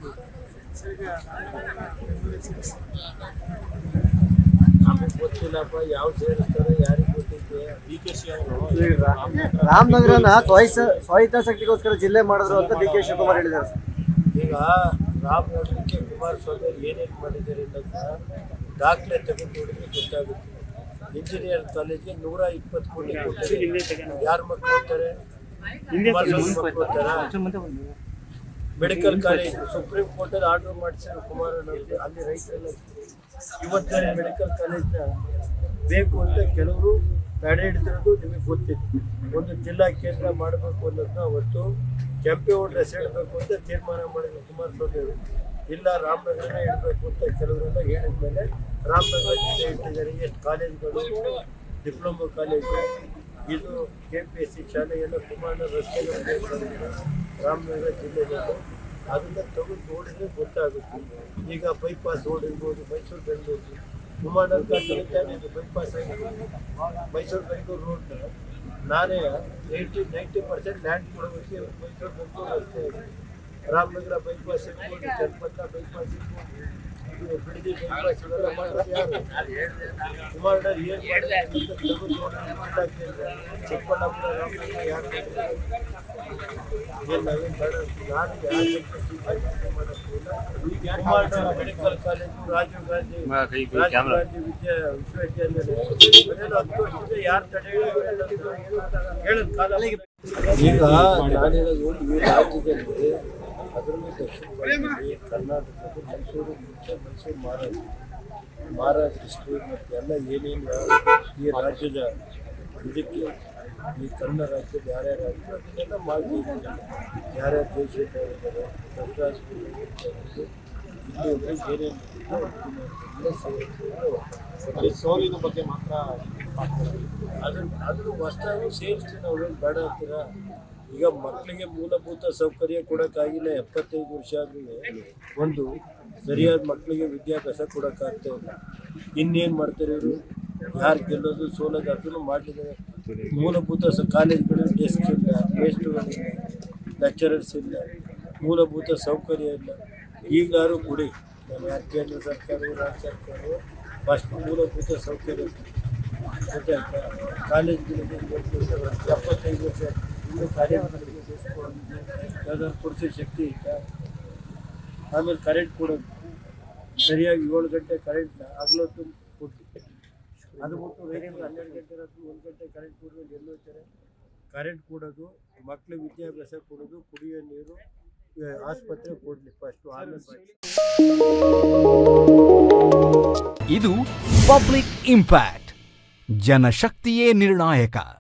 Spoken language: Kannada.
ನಮಗೆ ಗೊತ್ತಿಲ್ಲಪ್ಪ ಯಾವ ಸೇರಿಸ್ತಾರೆ ಯಾರಿಗೆ ಗೊತ್ತಿದೆ ಡಿ ಕೆ ಶಿ ಅವರು ರಾಮನಗರನ ಸ್ವಾಯಿತ ಸ್ವಾಯತ್ತಾಸಕ್ತಿಗೋಸ್ಕರ ಜಿಲ್ಲೆ ಮಾಡಿದ್ರು ಅಂತ ಡಿ ಕೆ ಶಿವಕುಮಾರ್ ಹೇಳಿದ್ದಾರೆ ಸರ್. ಈಗ ರಾಮನಗರಕ್ಕೆ ಕುಮಾರಸ್ವಾಮಿ ಅವ್ರು ಏನೇನು ಮಾಡಿದ್ದಾರೆ ಅನ್ನೋದನ್ನ ದಾಖಲೆ ತೆಗೆದು ನೋಡಿದ್ರೆ ಗೊತ್ತಾಗುತ್ತೆ ಇಂಜಿನಿಯರ್ ಕಾಲೇಜ್ಗೆ ನೂರ ಇಪ್ಪತ್ತು ಕೋಟಿ ಕೊಟ್ಟಿದ್ದಾರೆ ಯಾರು ಮಕ್ಕಳು ಹೋಗ್ತಾರೆ ಕುಮಾರಸ್ವಾಮಿ ಮಕ್ಕಳು ಹೋಗ್ತಾರಾ ಮೆಡಿಕಲ್ ಕಾಲೇಜ್ ಸುಪ್ರೀಂ ಕೋರ್ಟಲ್ಲಿ ಆರ್ಡರ್ ಮಾಡಿಸಿದ್ರು ಕುಮಾರಣ್ಣವ್ರಿಗೆ ಅಲ್ಲಿ ರೈತರೆಲ್ಲ ಇವತ್ತಿನ ಮೆಡಿಕಲ್ ಕಾಲೇಜ್ನ ಬೇಕು ಅಂತ ಕೆಲವರು ತಡೆ ಹಿಡಿದಿರೋದು ನಿಮಗೆ ಗೊತ್ತಿತ್ತು ಒಂದು ಜಿಲ್ಲಾ ಕೇಂದ್ರ ಮಾಡಬೇಕು ಅನ್ನೋದನ್ನ ಅವತ್ತು ಕೆಂಪೇಗೌಡರ ಹೆಸರಿಡಬೇಕು ಅಂತ ತೀರ್ಮಾನ ಮಾಡಿದ್ರು ಕುಮಾರಸ್ವಾಮಿ ಅವರು ಇಲ್ಲ ರಾಮನಗರನೇ ಇಡಬೇಕು ಅಂತ ಕೆಲವರೆಲ್ಲ ಹೇಳಿದ್ಮೇಲೆ ರಾಮನಗರ ಜಿಲ್ಲೆ ಇಟ್ಟಿದ್ದಾರೆ ಎಷ್ಟು ಕಾಲೇಜ್ಗಳು ಡಿಪ್ಲೊಮಾ ಕಾಲೇಜು ಇದು ಕೆ ಪಿ ಎಸ್ ಸಿ ಶಾಲೆ ಎಲ್ಲ ಕುಮಾರ ರಸ್ತೆಗಳಲ್ಲಿ ರಾಮನಗರ ಜಿಲ್ಲೆಯಲ್ಲಿ ಅದನ್ನ ತೆಗೆದು ನೋಡಿದ್ರೆ ಗೊತ್ತಾಗುತ್ತೆ ಈಗ ಬೈಪಾಸ್ ರೋಡ್ ಇರ್ಬೋದು ಮೈಸೂರು ಬೆಂಗಳೂರು ಕುಮಾರ ತಾನೇ ಇದು ಬೈಪಾಸ್ ಆಗಿದೆ ಮೈಸೂರು ಬೆಂಗಳೂರು ರೋಡ್ ನಾನೇ ಏಯ್ಟಿ ನೈಂಟಿ ಪರ್ಸೆಂಟ್ ಲ್ಯಾಂಡ್ ಕೊಡೋದಕ್ಕೆ ಮೈಸೂರು ಬೆಂಗಳೂರು ರಸ್ತೆ ಇದೆ ರಾಮನಗರ ಬೈಪಾಸ್ ಇರ್ಬೋದು ಚನ್ನಪಟ್ಟಣ ಬೈಪಾಸ್ ಇರ್ಬೋದು ಇದು ಬಿಡದಿ ಬೈಪಾಸ್ ಇವೆಲ್ಲ ಮಾಡೋದು ಯಾರು ಕುಮಾರಣ್ಣ ಏನು ಮಾಡಿದ್ರೆ ಅಂತ ತೆಗೆದು ನೋಡಿ ಗೊತ್ತಾಗ್ತಿದೆ ಚಿಕ್ಕಬಳ್ಳಾಪುರ ರಾಮನಗರ ಯಾರು ಏನು ನಾವೇನು ಬೇಡ ನಾನು ಯಾರು ಕುಮಾರಣ್ಣ ಮೆಡಿಕಲ್ ಕಾಲೇಜು ರಾಜೀವ್ ಗಾಂಧಿ ರಾಜೀವ್ ಗಾಂಧಿ ವಿದ್ಯಾ ವಿಶ್ವವಿದ್ಯಾಲಯ ಅದೆಲ್ಲ ಹತ್ತು ವರ್ಷದಿಂದ ಯಾರು ತಡೆ ಹೇಳೋದು ಕಾಲ ಈಗ ನಾನು ಹೇಳೋದು ಈ ರಾಜ್ಯದಲ್ಲಿ ಅದರಲ್ಲೂ ದಕ್ಷಿಣ ಭಾರತದಲ್ಲಿ ಕರ್ನಾಟಕದ ಮೈಸೂರು ಮುಂಚೆ ಮೈಸೂರು ಮಹಾರಾಷ್ಟ್ರ ಮಹಾರಾಜ್ ಹಿಸ್ಟ್ರಿ ಮತ್ತು ಎಲ್ಲ ಏನೇನು ಯಾವ- ಈ ರಾಜ್ಯದ ಇದಕ್ಕೆ ಈ ಕನ್ನಡ ರಾಜ್ಯದ ಯಾರ್ಯಾರು ಆಗಿದ್ರು ಅದನ್ನೆಲ್ಲ ಮಾಡಿ ಯಾರ್ಯಾರು ಜಯಶೇಖರ್ ಇದ್ದಾರೆ ಸರ್ದಾರ್ ಇಲ್ಲಿ ಒಬ್ಬರಿಗೆ ಏನೇನು ಇದೆಯೋ ಅದನ್ನೆಲ್ಲ ಸೇರಿಸ್ಕೊಂಡು ಸೋಲಿನ ಬಗ್ಗೆ ಮಾತ್ರ ಅದನ್ನ ಅದ್ರ ಹೊಸ್ದಾಗಿ ಸೇರಿಸ್ತೀವಿ ನಾವು ಏನು ಬೇಡ ಅಂತೀರಾ ಈಗ ಮಕ್ಕಳಿಗೆ ಮೂಲಭೂತ ಸೌಕರ್ಯ ಕೊಡೋಕ್ಕಾಗಿಲ್ಲ ಎಪ್ಪತ್ತೈದು ವರ್ಷ ಆದ್ಮೇಲೆ ಒಂದು ಸರಿಯಾದ ಮಕ್ಕಳಿಗೆ ವಿದ್ಯಾಭ್ಯಾಸ ಕೊಡೋಕ್ಕಾಗ್ತಾ ಇಲ್ಲ ಇನ್ನೇನು ಮಾಡ್ತಾರೆ ಇವರು ಯಾರು ಗೆಲ್ಲೋದು ಸೋಲೋದು ಅದನ್ನು ಮಾಡಲಿದ್ದಾರೆ ಮೂಲಭೂತ ಸ ಕಾಲೇಜ್ಗಳು ಡೆಸ್ಕ್ ಇಲ್ಲ ವೇಸ್ಟ್ಗಳಿಲ್ಲ ಲೆಕ್ಚರರ್ಸ್ ಇಲ್ಲ ಮೂಲಭೂತ ಸೌಕರ್ಯ ಇಲ್ಲ ಈಗಲಾರು ಕೊಡಿ ನಾನು ಯಾರು ಕೇಂದ್ರ ಸರ್ಕಾರವು ರಾಜ್ಯ ಸರ್ಕಾರವು ಫಸ್ಟ್ ಮೂಲಭೂತ ಸೌಕರ್ಯ ಗೊತ್ತಾಯ್ತಾ ಕಾಲೇಜ್ಗಳಿಗೆ ಎಪ್ಪತ್ತೈದು ವರ್ಷ ಇನ್ನೂ ಕಾಲೇಜ್ಗಳಿಗೆ ಯಾವ್ದಾದ್ರು ಕೊಡಿಸೋ ಶಕ್ತಿ ಐತಾ ಆಮೇಲೆ ಕರೆಂಟ್ ಕೊಡೋದು ಸರಿಯಾಗಿ ಏಳು ಗಂಟೆ ಕರೆಂಟ್ ಹಗಲೊತ್ತು ಕೊಟ್ಟು ಅದು ಬಿಟ್ಟು ರೈತರು ಹನ್ನೆರಡು ಗಂಟೆ ರಾತ್ರಿ ಒಂದು ಗಂಟೆ ಕರೆಂಟ್ ಕೊಡೋದು ಎಲ್ಲಿ ಹೋಗ್ತಾರೆ ಕರೆಂಟ್ ಕೊಡೋದು ಮಕ್ಕಳು ವಿದ್ಯಾಭ್ಯಾಸ ಕೊಡೋದು ಕುಡಿಯೋ ನೀರು ಆ, ಆಸ್ಪತ್ರೆ ಕೊಡಲಿ ಫಸ್ಟು ಆಮೇಲೆ ಬಾಕಿ. ಇದು ಪಬ್ಲಿಕ್ ಇಂಪ್ಯಾಕ್ಟ್ ಜನಶಕ್ತಿಯೇ ನಿರ್ಣಾಯಕ